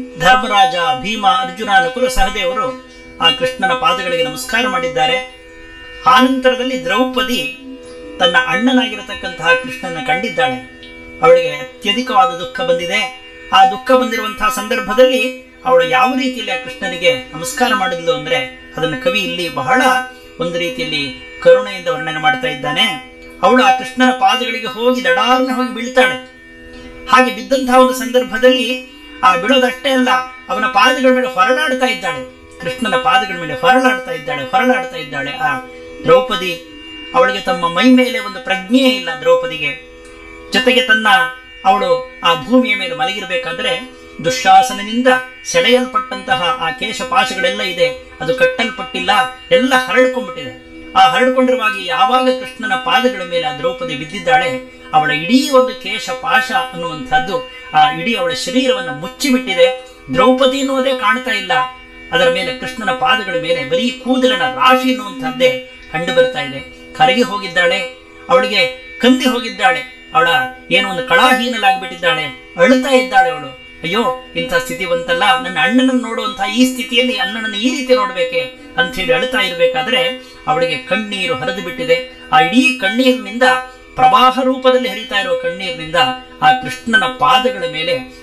ಧರ್ಮರಾಜ ಭೀಮ ಅರ್ಜುನ ನಕುಲ ಸಹದೇವರು ಆ ಕೃಷ್ಣನ ಪಾದಗಳಿಗೆ ನಮಸ್ಕಾರ ಮಾಡಿದ್ದಾರೆ ಆನಂತರದಲ್ಲಿ ದ್ರೌಪದಿ ತನ್ನ ಅಣ್ಣನಾಗಿರತಕ್ಕಂತಹ ಕೃಷ್ಣನ ಕಂಡಿದ್ದಾಳೆ ಅವಳಿಗೆ ಅತ್ಯಧಿಕವಾದ ದುಃಖ ಬಂದಿದೆ ಆ ದುಃಖ ಬಂದಿರುವಂತಹ ಸಂದರ್ಭದಲ್ಲಿ ಅವಳು ಯಾವ ರೀತಿಯಲ್ಲಿ ಆ ಕೃಷ್ಣನಿಗೆ ನಮಸ್ಕಾರ ಮಾಡಿದ್ಲು ಅಂದ್ರೆ ಅದನ್ನು ಕವಿ ಇಲ್ಲಿ ಬಹಳ ಒಂದು ರೀತಿಯಲ್ಲಿ ಕರುಣೆಯಿಂದ ವರ್ಣನೆ ಮಾಡ್ತಾ ಇದ್ದಾನೆ ಅವಳು ಆ ಕೃಷ್ಣನ ಪಾದಗಳಿಗೆ ಹೋಗಿ ದಡಾರ್ನ ಹೋಗಿ ಬೀಳ್ತಾಳೆ ಹಾಗೆ ಬಿದ್ದಂತಹ ಒಂದು ಸಂದರ್ಭದಲ್ಲಿ ಆ ಬಿಡೋದಷ್ಟೇ ಅಲ್ಲ ಅವನ ಪಾದಗಳ ಮೇಲೆ ಹೊರಳಾಡ್ತಾ ಇದ್ದಾಳೆ ಕೃಷ್ಣನ ಪಾದಗಳ ಮೇಲೆ ಹೊರಳಾಡ್ತಾ ಇದ್ದಾಳೆ ಹೊರಳಾಡ್ತಾ ಇದ್ದಾಳೆ ಆ ದ್ರೌಪದಿ ಅವಳಿಗೆ ತಮ್ಮ ಮೈ ಮೇಲೆ ಒಂದು ಪ್ರಜ್ಞೆ ಇಲ್ಲ ದ್ರೌಪದಿಗೆ ಜೊತೆಗೆ ತನ್ನ ಅವಳು ಆ ಭೂಮಿಯ ಮೇಲೆ ಮಲಗಿರಬೇಕಾದ್ರೆ ದುಶ್ಯಾಸನದಿಂದ ಸೆಳೆಯಲ್ಪಟ್ಟಂತಹ ಆ ಕೇಶಪಾಶಗಳೆಲ್ಲ ಇದೆ ಅದು ಕಟ್ಟಲ್ಪಟ್ಟಿಲ್ಲ ಎಲ್ಲ ಹರಡ್ಕೊಂಡ್ಬಿಟ್ಟಿದೆ ಆ ಹರಡ್ಕೊಂಡಿರುವಾಗ ಯಾವಾಗ ಕೃಷ್ಣನ ಪಾದಗಳ ಮೇಲೆ ಆ ದ್ರೌಪದಿ ಬಿದ್ದಿದ್ದಾಳೆ ಅವಳ ಇಡೀ ಒಂದು ಕೇಶ ಪಾಶ ಅನ್ನುವಂಥದ್ದು ಆ ಇಡೀ ಅವಳ ಶರೀರವನ್ನು ಮುಚ್ಚಿಬಿಟ್ಟಿದೆ ದ್ರೌಪದಿ ಎನ್ನುವುದೇ ಕಾಣ್ತಾ ಇಲ್ಲ ಅದರ ಮೇಲೆ ಕೃಷ್ಣನ ಪಾದಗಳ ಮೇಲೆ ಬರೀ ಕೂದಲಿನ ರಾಶಿ ಎನ್ನುವಂತಹದ್ದೇ ಕಂಡು ಬರ್ತಾ ಇದೆ ಕರಗಿ ಹೋಗಿದ್ದಾಳೆ ಅವಳಿಗೆ ಕಂದಿ ಹೋಗಿದ್ದಾಳೆ ಅವಳ ಏನೋ ಒಂದು ಕಳಾಹೀನಲಾಗ್ಬಿಟ್ಟಿದ್ದಾಳೆ ಅಳುತ್ತಾ ಇದ್ದಾಳೆ ಅವಳು ಅಯ್ಯೋ ಇಂಥ ಸ್ಥಿತಿ ಬಂತಲ್ಲ ನನ್ನ ಅಣ್ಣನನ್ನು ನೋಡುವಂತಹ ಈ ಸ್ಥಿತಿಯಲ್ಲಿ ಅಣ್ಣನನ್ನು ಈ ರೀತಿ ನೋಡ್ಬೇಕೆ ಅಂತ ಹೇಳಿ ಅಳುತ್ತಾ ಇರಬೇಕಾದ್ರೆ ಅವಳಿಗೆ ಕಣ್ಣೀರು ಹರಿದು ಬಿಟ್ಟಿದೆ ಆ ಇಡೀ ಕಣ್ಣೀರಿನಿಂದ ಪ್ರವಾಹ ರೂಪದಲ್ಲಿ ಹರಿತಾ ಇರುವ ಕಣ್ಣೀರಿನಿಂದ ಆ ಕೃಷ್ಣನ ಪಾದಗಳ ಮೇಲೆ